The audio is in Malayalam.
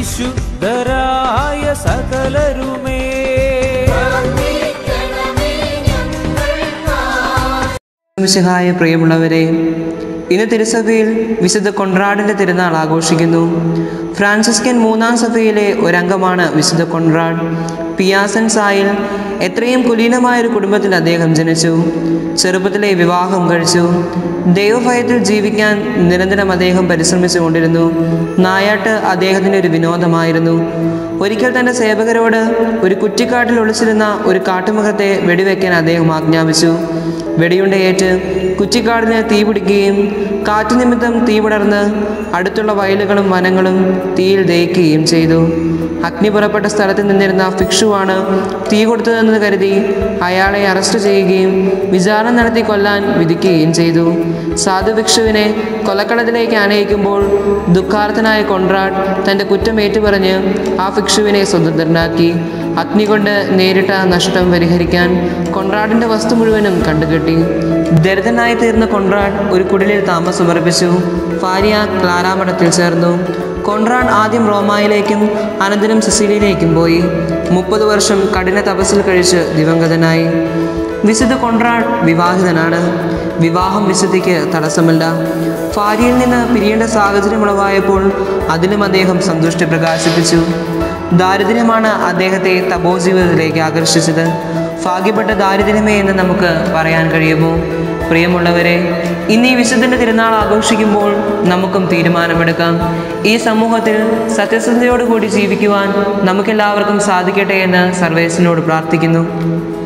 വിശുദ്ധരായ സകലരുമേ മിശിഹായ പ്രിയമുള്ളവരെ ഇന്ന് തിരുസഭയിൽ വിശുദ്ധ കൊൺറാഡിൻ്റെ തിരുനാൾ ആഘോഷിക്കുന്നു ഫ്രാൻസിസ്കൻ മൂന്നാം സഭയിലെ ഒരംഗമാണ് വിശുദ്ധ കൊൺറാഡ് പിയാസൻ സായിൽ എത്രയും കുലീനമായൊരു കുടുംബത്തിൽ അദ്ദേഹം ജനിച്ചു ചെറുപ്പത്തിലെ വിവാഹം കഴിച്ചു ദൈവഭയത്തിൽ ജീവിക്കാൻ നിരന്തരം അദ്ദേഹം പരിശ്രമിച്ചു കൊണ്ടിരുന്നു നായാട്ട് അദ്ദേഹത്തിൻ്റെ ഒരു വിനോദമായിരുന്നു ഒരിക്കൽ തൻ്റെ സേവകരോട് ഒരു കുറ്റിക്കാട്ടിൽ ഒളിച്ചിരുന്ന ഒരു കാട്ടുമൃഗത്തെ വെടിവെക്കാൻ അദ്ദേഹം ആജ്ഞാപിച്ചു വെടിയുണ്ടയേറ്റ് കുറ്റിക്കാടിന് തീ പിടിക്കുകയും കാറ്റു നിമിത്തം തീ പടർന്ന് അടുത്തുള്ള വയലുകളും വനങ്ങളും തീയിൽ ദഹിക്കുകയും ചെയ്തു അഗ്നി പുറപ്പെട്ട സ്ഥലത്ത് നിന്നിരുന്ന ഫിക്ഷുവാണ് തീ കൊടുത്തതെന്ന് കരുതി അയാളെ അറസ്റ്റ് ചെയ്യുകയും വിചാരണ നടത്തി കൊല്ലാൻ വിധിക്കുകയും ചെയ്തു സാധു ഭിക്ഷുവിനെ കൊലക്കളത്തിലേക്ക് ആനയിക്കുമ്പോൾ ദുഃഖാർത്ഥനായ കൊൺറാഡ് തൻ്റെ കുറ്റം ഏറ്റുപറഞ്ഞ് ആ ഭിക്ഷുവിനെ സ്വതന്ത്രനാക്കി അഗ്നി കൊണ്ട് നേരിട്ട നഷ്ടം പരിഹരിക്കാൻ കൊൺറാഡിൻ്റെ വസ്തു മുഴുവനും കണ്ടുകെട്ടി ദരിദ്രനായി തീർന്ന കൊൺറാഡ് ഒരു കുടിലിൽ താമസമർപ്പിച്ചു ഭാര്യ ക്ലാരാമഠത്തിൽ ചേർന്നു കൊൺറാഡ് ആദ്യം റോമായിലേക്കും അനന്തരം സിസിലിയിലേക്കും പോയി മുപ്പത് വർഷം കഠിന തപസ്സിൽ കഴിച്ച് ദിവംഗതനായി വിശുദ്ധ കൊൺറാഡ് വിവാഹിതനാണ് വിവാഹം വിശുദ്ധിക്ക് തടസ്സമല്ല ഭാര്യയിൽ നിന്ന് പിരിയേണ്ട സാഹചര്യം ഉളവായപ്പോൾ അതിലും അദ്ദേഹം സന്തുഷ്ടി പ്രകാശിപ്പിച്ചു ദാരിദ്ര്യമാണ് അദ്ദേഹത്തെ തപോജീവിതത്തിലേക്ക് ആകർഷിച്ചത് ഭാഗ്യപ്പെട്ട ദാരിദ്ര്യമേ എന്ന് നമുക്ക് പറയാൻ കഴിയുമോ പ്രിയമുള്ളവരെ ഇന്ന് ഈ വിശുദ്ധൻ്റെ തിരുനാൾ ആഘോഷിക്കുമ്പോൾ നമുക്കും തീരുമാനമെടുക്കാം ഈ സമൂഹത്തിൽ സത്യസന്ധതയോടുകൂടി ജീവിക്കുവാൻ നമുക്കെല്ലാവർക്കും സാധിക്കട്ടെ എന്ന് സർവേസിനോട് പ്രാർത്ഥിക്കുന്നു